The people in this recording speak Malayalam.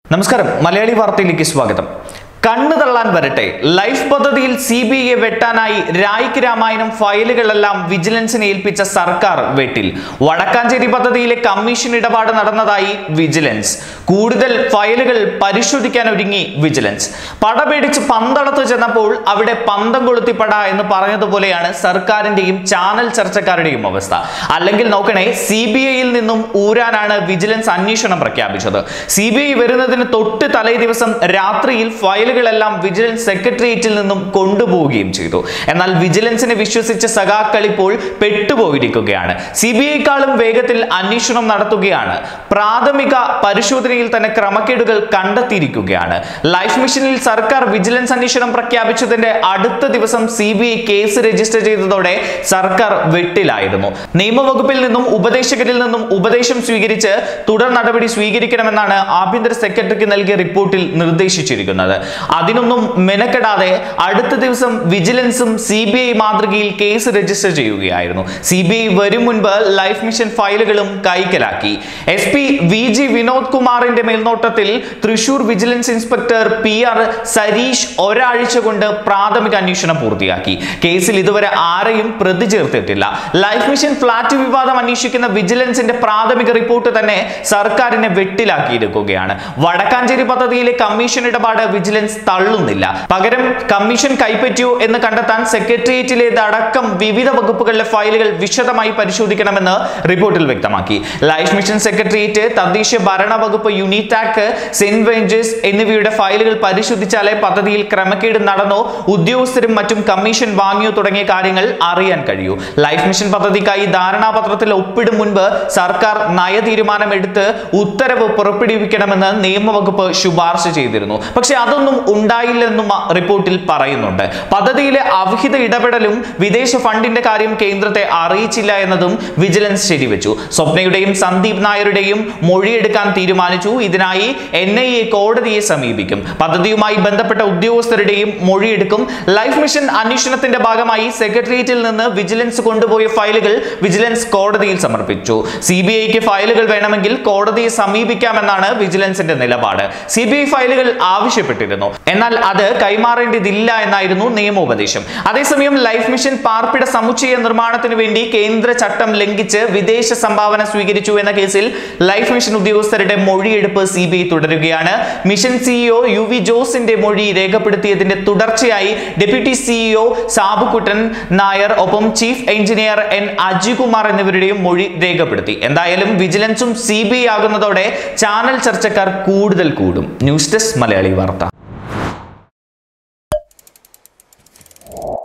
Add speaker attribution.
Speaker 1: നമസ്കാരം മലയാളി വാർത്തയിലേക്ക് സ്വാഗതം കണ്ണു തള്ളാൻ വരട്ടെ ലൈഫ് പദ്ധതിയിൽ സി ബി ഐയെ വെട്ടാനായി രായ്ക്ക് രാമായണം ഫയലുകളെല്ലാം വിജിലൻസിനെ ഏൽപ്പിച്ച സർക്കാർ വെട്ടിൽ വടക്കാഞ്ചേരി പദ്ധതിയിലെ കമ്മീഷൻ ഇടപാട് നടന്നതായി വിജിലൻസ് കൂടുതൽ ഫയലുകൾ പരിശോധിക്കാൻ ഒരുങ്ങി വിജിലൻസ് പടപേടിച്ച് പന്തളത്ത് ചെന്നപ്പോൾ അവിടെ പന്തം കൊളുത്തിപ്പട എന്ന് പറഞ്ഞതുപോലെയാണ് സർക്കാരിന്റെയും ചാനൽ ചർച്ചക്കാരുടെയും അവസ്ഥ അല്ലെങ്കിൽ നോക്കണേ സി ബി ഐയിൽ നിന്നും ഊരാനാണ് വിജിലൻസ് അന്വേഷണം പ്രഖ്യാപിച്ചത് സി ബി ഐ വരുന്നതിന് തൊട്ട് തലേ ദിവസം രാത്രിയിൽ ഫയലുകളെല്ലാം വിജിലൻസ് സെക്രട്ടേറിയറ്റിൽ നിന്നും കൊണ്ടുപോവുകയും ചെയ്തു എന്നാൽ വിജിലൻസിനെ വിശ്വസിച്ച സഖാക്കൾ ഇപ്പോൾ പെട്ടുപോയിരിക്കുകയാണ് സി ബി ഐക്കാളും വേഗത്തിൽ അന്വേഷണം നടത്തുകയാണ് പ്രാഥമിക പരിശോധനയിൽ തന്നെ ക്രമക്കേടുകൾ കണ്ടെത്തിയിരിക്കുകയാണ് ലൈഫ് മിഷനിൽ സർക്കാർ വിജിലൻസ് അന്വേഷണം പ്രഖ്യാപിച്ചതിന്റെ അടുത്ത ദിവസം C B I case register ചെയ്തതോടെ സർക്കാർ വെട്ടിലായിരുന്നു നിയമവകുപ്പിൽ നിന്നും ഉപദേശകരിൽ നിന്നും ഉപദേശം സ്വീകരിച്ച് തുടർ നടപടി സ്വീകരിക്കണമെന്നാണ് ആഭ്യന്തര സെക്രട്ടറിക്ക് നൽകിയ റിപ്പോർട്ടിൽ നിർദ്ദേശിച്ചിരിക്കുന്നത് അതിനൊന്നും മെനക്കെടാതെ അടുത്ത ദിവസം വിജിലൻസും സി ബി ഐ മാതൃകയിൽ കേസ് രജിസ്റ്റർ ചെയ്യുകയായിരുന്നു സി ബി ഐ വരും മുൻപ് ലൈഫ് മിഷൻ ഫയലുകളും കൈക്കലാക്കി S P V G Vinod കുമാറിന്റെ മേൽനോട്ടത്തിൽ Thrissur vigilance inspector P R Sareesh ഒരാഴ്ച കൊണ്ട് പ്രാഥമിക അന്വേഷണം പൂർത്തിയാക്കി കേസിൽ ഇതുവരെ ആരെയും പ്രതി ചേർത്തിട്ടില്ല ലൈഫ് മിഷൻ ഫ്ളാറ്റ് വിവാദം അന്വേഷിക്കുന്ന വിജിലൻസിന്റെ പ്രാഥമിക റിപ്പോർട്ട് തന്നെ സർക്കാരിനെ വെട്ടിലാക്കിയിരിക്കുകയാണ് വടക്കാഞ്ചേരി പദ്ധതിയിലെ കമ്മീഷൻ ഇടപാട് വിജിലൻസ് തള്ളുന്നില്ല പകരം കമ്മീഷൻ കൈപ്പറ്റിയോ എന്ന് കണ്ടെത്താൻ സെക്രട്ടേറിയറ്റിലേതടക്കം വിവിധ വകുപ്പുകളിലെ ഫയലുകൾ വിശദമായി പരിശോധിക്കണമെന്ന് റിപ്പോർട്ടിൽ വ്യക്തമാക്കി ലൈഫ് മിഷൻ സെക്രട്ടേറിയറ്റ് തദ്ദേശ ഭരണ വകുപ്പ് യൂണിറ്റാക് സെന്റ് വെഞ്ചേഴ്സ് എന്നിവയുടെ ഫയലുകൾ പരിശോധിച്ചാലേ പദ്ധതിയിൽ ക്രമക്കേട് നടന്നോ ഉദ്യോഗസ്ഥരും മറ്റും കമ്മീഷൻ വാങ്ങിയോ തുടങ്ങിയ കാര്യങ്ങൾ അറിയാൻ കഴിയൂ ലൈഫ് മിഷൻ പദ്ധതിക്കായി ധാരണാപത്രത്തിൽ ഒപ്പിടും മുൻപ് സർക്കാർ നയ തീരുമാനമെടുത്ത് ഉത്തരവ് പുറപ്പെടുവിക്കണമെന്ന് നിയമവകുപ്പ് ശുപാർശ ചെയ്തിരുന്നു പക്ഷെ അതൊന്നും ഉണ്ടായില്ലെന്നും ആ റിപ്പോർട്ടിൽ പറയുന്നുണ്ട് പദ്ധതിയിലെ അവിഹിത ഇടപെടലും വിദേശ ഫണ്ടിന്റെ കാര്യം കേന്ദ്രത്തെ അറിയിച്ചില്ല എന്നതും വിജിലൻസ് ശരിവെച്ചു സ്വപ്നയുടെയും സന്ദീപ് നായരുടെയും മൊഴിയെടുക്കാൻ തീരുമാനിച്ചു ഇതിനായി എൻ ഐ എ കോടതിയെ സമീപിക്കും പദ്ധതിയുമായി ബന്ധപ്പെട്ട ഉദ്യോഗസ്ഥരുടെയും മൊഴിയെടുക്കും ലൈഫ് മിഷൻ അന്വേഷണത്തിന്റെ ഭാഗമായി സെക്രട്ടേറിയറ്റിൽ നിന്ന് വിജിലൻസ് കൊണ്ടുപോയ ഫയലുകൾ വിജിലൻസ് കോടതിയിൽ സമർപ്പിച്ചു സി ബി ഐക്ക് ഫയലുകൾ വേണമെങ്കിൽ കോടതിയെ സമീപിക്കാമെന്നാണ് വിജിലൻസിന്റെ നിലപാട് സി ബി ഐ ഫയലുകൾ ആവശ്യപ്പെട്ടിരുന്നു എന്നാൽ അത് കൈമാറേണ്ടതില്ല എന്നായിരുന്നു നിയമോപദേശം അതേസമയം ലൈഫ് മിഷൻ പാർപ്പിട സമുച്ചയ നിർമ്മാണത്തിന് വേണ്ടി കേന്ദ്ര ചട്ടം ലംഘിച്ച് വിദേശ സംഭാവന സ്വീകരിച്ചു എന്ന കേസിൽ ലൈഫ് മിഷൻ ഉദ്യോഗസ്ഥരുടെ മൊഴിയെടുപ്പ് സി ബി ഐ തുടരുകയാണ് മിഷൻ സിഇഒ യു വി ജോസിന്റെ മൊഴി രേഖപ്പെടുത്തിയതിന്റെ തുടർച്ചയായി ഡെപ്യൂട്ടി സിഇഒ സാബുക്കുട്ടൻ നായർ ഒപ്പം ചീഫ് എഞ്ചിനീയർ എൻ അജികുമാർ എന്നിവരുടെയും മൊഴി രേഖപ്പെടുത്തി എന്തായാലും വിജിലൻസും സി ബി ഐ ആകുന്നതോടെ ചാനൽ ചർച്ചക്കാർ കൂടുതൽ കൂടും ന്യൂസ് ഡെസ്ക് മലയാളി വാർത്ത